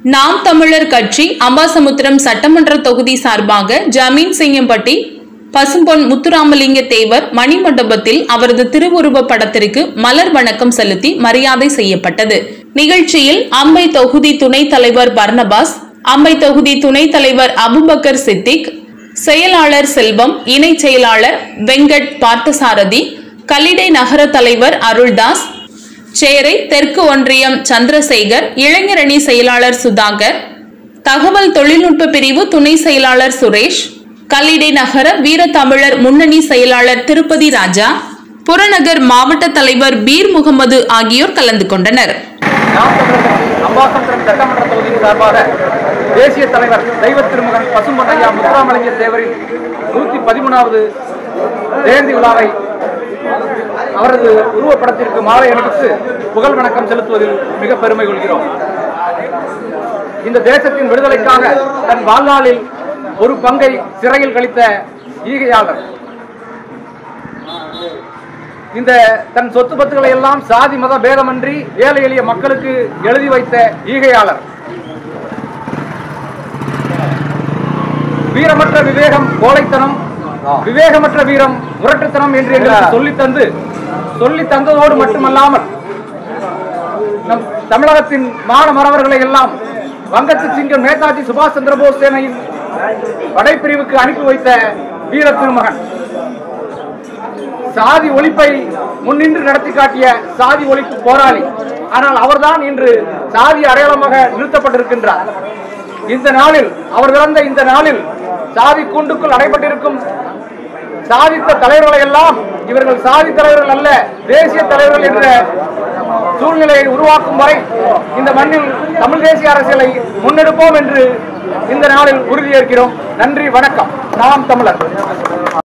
நாம் தமிழர் கட்சி அம்பாசமுத்திரம் சட்டமன்ற தொகுதி சார்பாக ஜமீன் செய்யம்பட்டி பசும்பொன் முத்துராமலிங்க தேவர் மணிமண்டபத்தில் அவரது திருவுருவ படத்திற்கு மலர் வணக்கம் செலுத்தி மரியாதை செய்யப்பட்டது நிகழ்ச்சியில் அம்பை தொகுதி துணைத் தலைவர் பர்னபாஸ் அம்பை தொகுதி துணைத் தலைவர் அபுபக்கர் சித்திக் செயலாளர் செல்வம் இணை செயலாளர் வெங்கட் பார்த்தசாரதி கல்லிடை நகர தலைவர் அருள்தாஸ் சேரை தெற்கு ஒன்றியம் சந்திரசேகர் இளைஞரணி செயலாளர் சுதாகர் தகவல் தொழில்நுட்ப பிரிவு துணை செயலாளர் சுரேஷ் கல்லிடை நகர வீரத்தமிழர் முன்னணி செயலாளர் திருப்பதி ராஜா புறநகர் மாவட்ட தலைவர் பீர் முகமது ஆகியோர் கலந்து கொண்டனர் நாம் தமிழர் கட்சி அம்பாசமுத்திரம் சட்டமன்ற தொகுதியின் சார்பாக தேசிய தலைவர் தெய்வ திருமகன் பசும்பொன்னையா முத்துராமலிங்க தேவரின் நூற்றி பதிமூணாவது ஜெயந்தி விழாவை அவரது உருவப்படத்திற்கு மாலை அணிவித்து புகழ் வணக்கம் செலுத்துவதில் மிக பெருமை கொள்கிறோம் இந்த தேசத்தின் விடுதலைக்காக தன் வாழ்நாளில் ஒரு பங்கை சிறையில் கழித்த ஈகையாளர் இந்த தன் சொத்து பத்துக்களை எல்லாம் சாதி மத பேதமன்றி ஏழை எளிய மக்களுக்கு எழுதி வைத்த ஈகையாளர் வீரமற்ற விவேகம் கோழைத்தனம் விவேகமற்ற வீரம் முரட்டுத்தனம் என்று எங்களுக்கு சொல்லித் தந்து சொல்லி தந்ததோடு மட்டுமல்லாமல் நம் தமிழகத்தின் மான மறவர்களை எல்லாம் வங்கத்து சிங்கம் நேதாஜி சுபாஷ் சந்திர போஸ் சேனையின் படைப்பிரிவுக்கு அனுப்பி வைத்த வீர திருமகன் சாதி ஒழிப்பை முன்னின்று நடத்தி காட்டிய சாதி ஒழிப்பு போராளி ஆனால் அவர்தான் இன்று சாதி அடையாளமாக நிறுத்தப்பட்டிருக்கின்றார் இந்த நாளில் அவர் பிறந்த இந்த நாளில் சாதி கூண்டுக்குள் அடைபட்டிருக்கும் சாதித்த தலைவர்களை எல்லாம் இவர்கள் சாதி தலைவர்கள் அல்ல தேசிய தலைவர்கள் என்ற சூழ்நிலையை உருவாக்கும் வரை இந்த மண்ணில் தமிழ் தேசிய அரசியலை முன்னெடுப்போம் என்று இந்த நாளில் உறுதியேற்கிறோம் நன்றி வணக்கம் நாம் தமிழர்